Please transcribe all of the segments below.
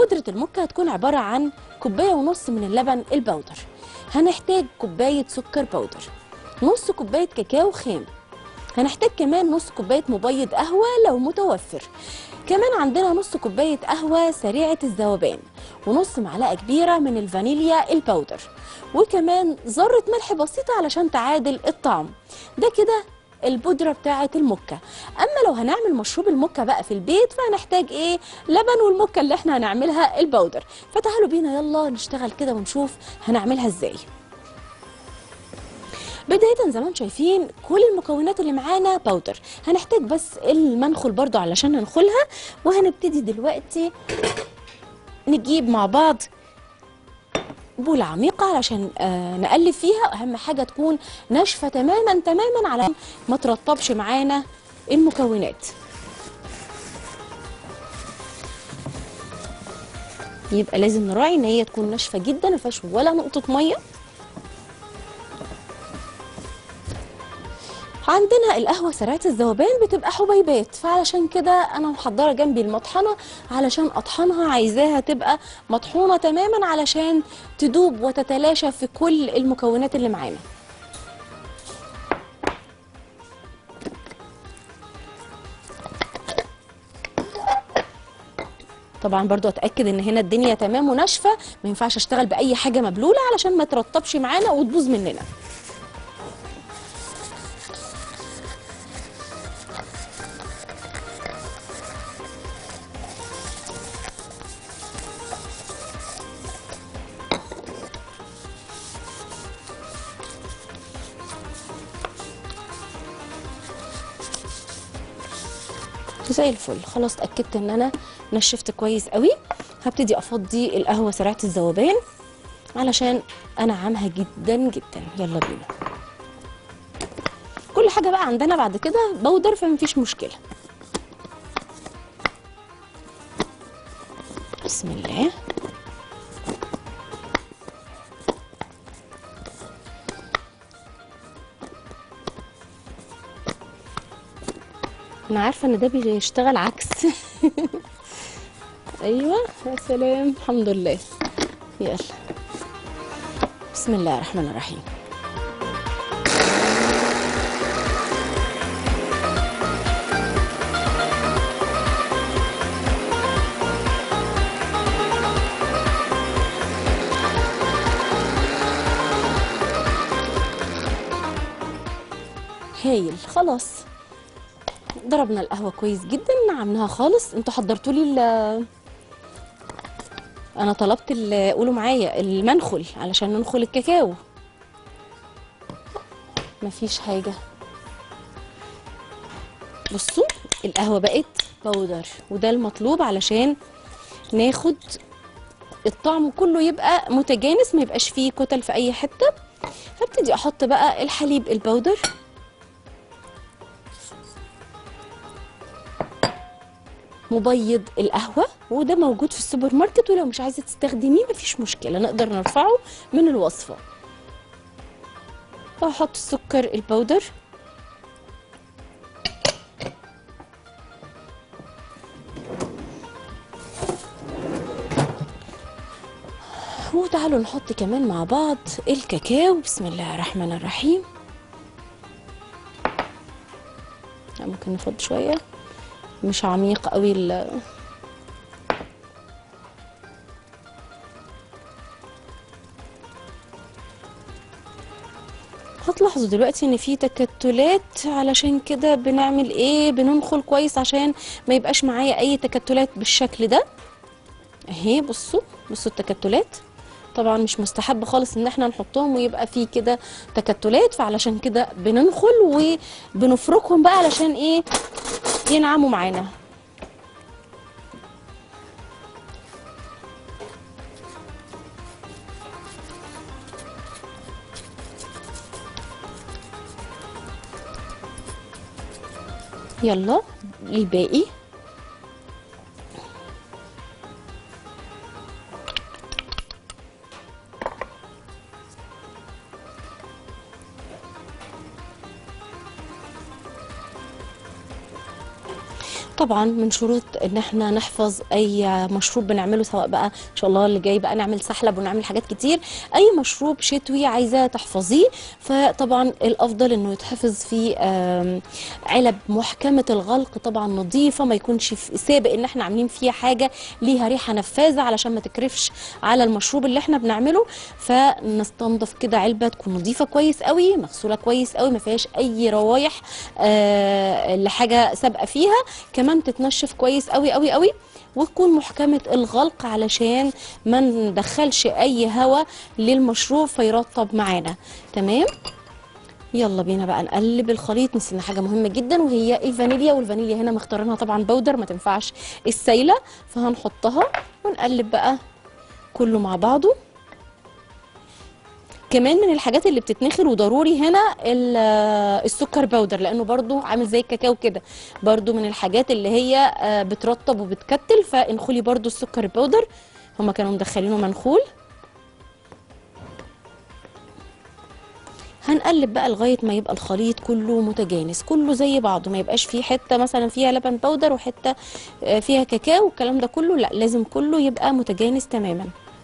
بودرة المكة هتكون عبارة عن كوباية ونص من اللبن البودر هنحتاج كوباية سكر بودر نص كوباية كاكاو خام هنحتاج كمان نص كوباية مبيض قهوة لو متوفر كمان عندنا نص كوباية قهوة سريعة الذوبان ونص معلقة كبيرة من الفانيليا البودر وكمان ذرة ملح بسيطة علشان تعادل الطعم ده كده البودرة بتاعة المكة أما لو هنعمل مشروب المكة بقى في البيت فهنحتاج إيه لبن والمكة اللي احنا هنعملها البودر فتعالوا بينا يلا نشتغل كده ونشوف هنعملها إزاي بداية زي ما انتم شايفين كل المكونات اللي معانا باودر هنحتاج بس المنخل برضو علشان ننخلها وهنبتدي دلوقتي نجيب مع بعض بولة عميقة علشان آه نقلب فيها أهم حاجة تكون ناشفة تماما تماما علشان ما ترطبش معانا المكونات يبقى لازم نراعي ان هي تكون ناشفة جدا ما فيهاش ولا نقطة مية عندنا القهوة سريعة الذوبان بتبقى حبيبات فعلشان كده أنا محضرة جنبي المطحنة علشان أطحنها عايزاها تبقى مطحونة تماما علشان تدوب وتتلاشى في كل المكونات اللي معانا طبعا برضو اتاكد ان هنا الدنيا تمام وناشفه ما ينفعش اشتغل باي حاجه مبلوله علشان ما ترطبش معانا وتبوظ مننا زي الفل خلاص اتاكدت ان انا نشفت كويس قوي هبتدي افضي القهوه سريعه الذوبان علشان انعمها جدا جدا يلا بينا كل حاجه بقى عندنا بعد كده بودر فمفيش مشكله بسم الله انا عارفه ان ده بيشتغل عكس ايوه يا سلام الحمد لله يلا بسم الله الرحمن الرحيم هايل خلاص ضربنا القهوه كويس جدا نعمناها خالص انتوا حضرتوا لي ال- انا طلبت ال- قولوا معايا المنخل علشان ننخل الكاكاو مفيش حاجه بصوا القهوه بقت بودر وده المطلوب علشان ناخد الطعم كله يبقى متجانس ما يبقاش فيه كتل في اي حته هبتدي احط بقى الحليب البودر مبيض القهوة وده موجود في السوبر ماركت ولو مش عايزة تستخدميه مفيش مشكلة نقدر نرفعه من الوصفة وهحط السكر البودر وتعالوا نحط كمان مع بعض الكاكاو بسم الله الرحمن الرحيم ممكن نفض شويه مش عميق قوي ال هتلاحظوا دلوقتي ان في تكتلات علشان كده بنعمل ايه بننخل كويس عشان ما يبقاش معايا اي تكتلات بالشكل ده اهي بصوا بصوا التكتلات طبعا مش مستحب خالص ان احنا نحطهم ويبقى في كده تكتلات فعلشان كده بننخل وبنفركهم بقى علشان ايه ينعموا معانا يلا الباقي طبعا من شروط ان احنا نحفظ اي مشروب بنعمله سواء بقى ان شاء الله اللي جاي بقى نعمل سحلب ونعمل حاجات كتير اي مشروب شتوي عايزه تحفظيه فطبعا الافضل انه يتحفظ في آم، علب محكمه الغلق طبعا نظيفه ما يكونش في- سابق ان احنا عاملين فيها حاجه ليها ريحه نفاذه علشان ما تكرفش على المشروب اللي احنا بنعمله فنستنضف كده علبه تكون نظيفه كويس قوي مغسوله كويس قوي ما فيهاش اي روايح آه لحاجه سابقه فيها كمان تتنشف كويس قوي قوي قوي وتكون محكمة الغلق علشان ما ندخلش أي هواء للمشروب فيرطب معانا تمام يلا بينا بقى نقلب الخليط نسينا حاجة مهمة جدا وهي الفانيليا والفانيليا هنا مختارينها طبعا بودر ما تنفعش السايلة فهنحطها ونقلب بقى كله مع بعضه كمان من الحاجات اللي بتتنخر وضروري هنا ال- السكر باودر لانه برضو عامل زي الكاكاو كده برضو من الحاجات اللي هي آه، بترطب وبتكتل فانخلي برضو السكر الباودر هما كانوا مدخلينه منخول هنقلب بقى لغايه ما يبقى الخليط كله متجانس كله زي بعضه ما يبقاش فيه حته مثلا فيها لبن باودر وحته آه، فيها كاكاو والكلام ده كله لا لازم كله يبقى متجانس تماما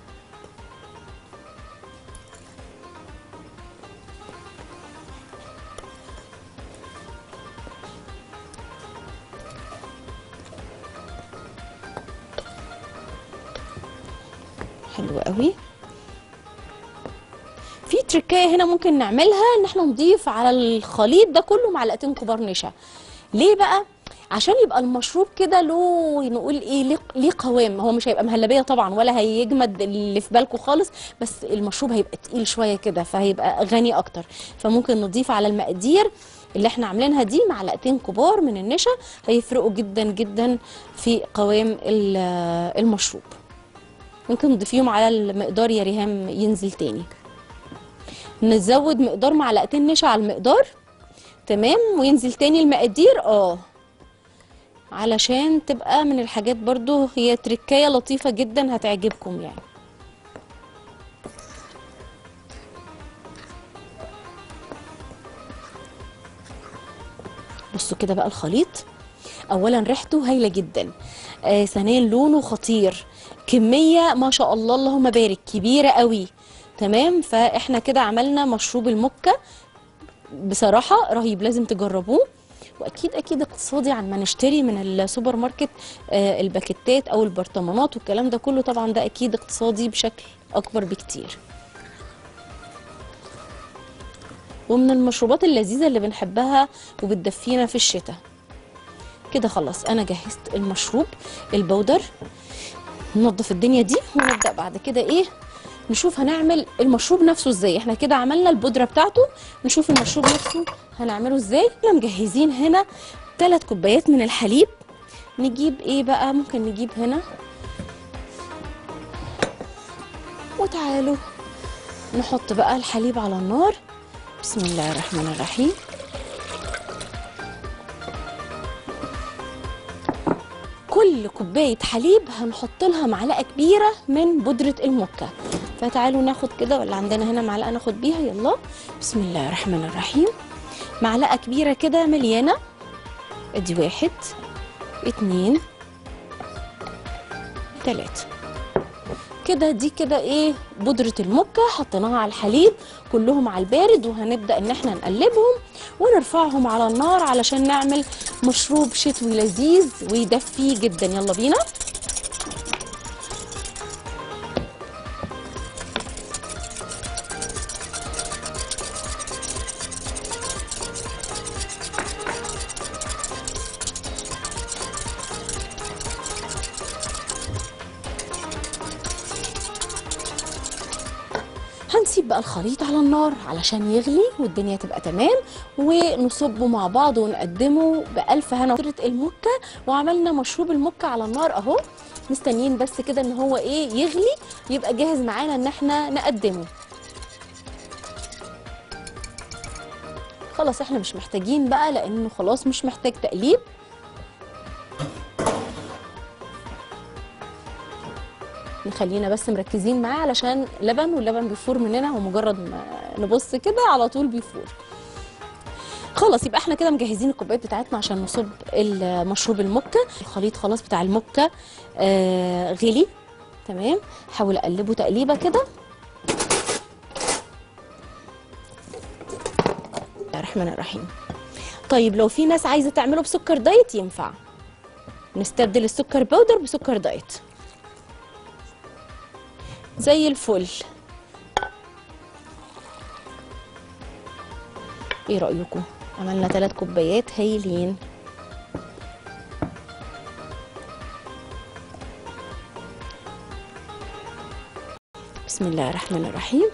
حلو قوي في تركايه هنا ممكن نعملها ان احنا نضيف على الخليط ده كله معلقتين كبار نشا ليه بقى عشان يبقى المشروب كده له نقول ايه ليه- ليه قوام هو مش هيبقى مهلبيه طبعا ولا هيجمد اللي في بالكم خالص بس المشروب هيبقى تقيل شويه كده فهيبقى غني اكتر فممكن نضيف على المقادير اللي احنا عاملينها دي معلقتين كبار من النشا هيفرقوا جدا جدا في قوام ال- المشروب ممكن نضيفيهم على المقدار يا ريهام ينزل تاني نزود مقدار معلقتين نشا على المقدار تمام وينزل تاني المقادير اه علشان تبقى من الحاجات برضو هي تركاية لطيفة جدا هتعجبكم يعني بصوا كده بقى الخليط اولا ريحته هايله جدا آه ثانيا لونه خطير كميه ما شاء الله اللهم بارك كبيره قوي تمام فاحنا كده عملنا مشروب المكه بصراحه رهيب لازم تجربوه واكيد اكيد اقتصادي عن ما نشتري من السوبر ماركت آه الباكيتات او البرطمانات والكلام ده كله طبعا ده اكيد اقتصادي بشكل اكبر بكتير ومن المشروبات اللذيذه اللي بنحبها وبتدفينا في الشتاء كده خلاص انا جهزت المشروب البودر ننضف الدنيا دي ونبدا بعد كده ايه نشوف هنعمل المشروب نفسه ازاي احنا كده عملنا البودره بتاعته نشوف المشروب نفسه هنعمله ازاي احنا مجهزين هنا ثلاث كوبايات من الحليب نجيب ايه بقى ممكن نجيب هنا وتعالوا نحط بقى الحليب على النار بسم الله الرحمن الرحيم كل كوبايه حليب هنحط لها معلقه كبيره من بودره المكه فتعالوا ناخد كده ولا عندنا هنا معلقه ناخد بيها يلا بسم الله الرحمن الرحيم معلقه كبيره كده مليانه ادي واحد اتنين تلاته كده دي كده ايه بودرة المكة حطيناها على الحليب كلهم على البارد وهنبدأ ان احنا نقلبهم ونرفعهم على النار علشان نعمل مشروب شتوي لذيذ ويدفي جدا يلا بينا هنسيب بقى الخليط على النار علشان يغلي والدنيا تبقى تمام ونصبه مع بعض ونقدمه بألف هنا فكرة المكة وعملنا مشروب المكة على النار اهو مستنيين بس كده ان هو ايه يغلي يبقى جاهز معانا ان احنا نقدمه خلاص احنا مش محتاجين بقى لانه خلاص مش محتاج تقليب نخلينا بس مركزين معاه علشان لبن واللبن بيفور مننا ومجرد ما نبص كده على طول بيفور خلاص يبقى احنا كده مجهزين الكوبايات بتاعتنا عشان نصب المشروب الموكا الخليط خلاص بتاع الموكا آه غلي تمام حاول اقلبه تقليبه كده بسم الله الرحمن الرحيم طيب لو في ناس عايزه تعمله بسكر دايت ينفع نستبدل السكر باودر بسكر دايت زي الفل ايه رأيكم عملنا ثلاث كوبايات هايلين بسم الله الرحمن الرحيم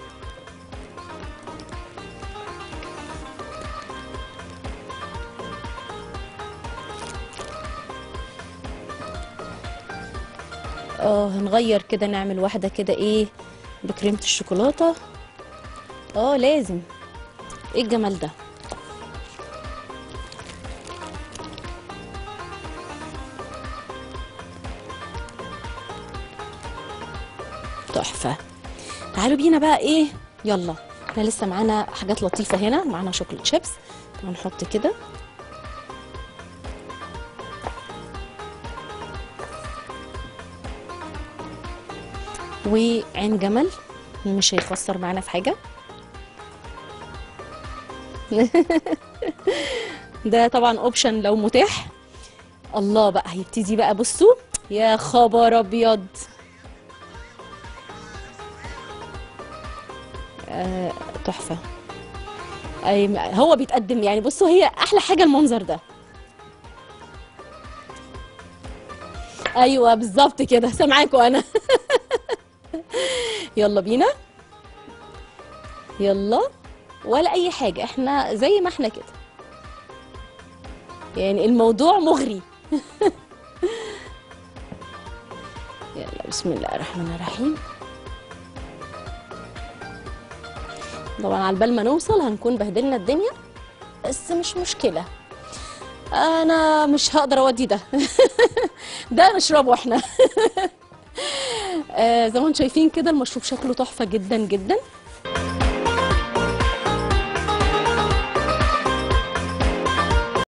اه هنغير كده نعمل واحدة كده ايه بكريمة الشوكولاتة اه لازم ايه الجمال ده تحفة تعالوا بينا بقى ايه يلا احنا لسه معانا حاجات لطيفة هنا معانا شوكولات شيبس هنحط كده وعين جمل مش هيخسر معانا في حاجة ده طبعا اوبشن لو متاح الله بقى هيبتدي بقى بصوا يا خبر ابيض آه، تحفه أي هو بيتقدم يعني بصوا هي احلى حاجه المنظر ده ايوه بالظبط كده سامعاكوا انا يلا بينا يلا ولا اي حاجه احنا زي ما احنا كده يعني الموضوع مغري يلا بسم الله الرحمن الرحيم طبعا على بال ما نوصل هنكون بهدلنا الدنيا بس مش مشكله انا مش هقدر اودي ده ده نشربه احنا آه، زي ما انتم شايفين كده المشروب شكله تحفه جدا جدا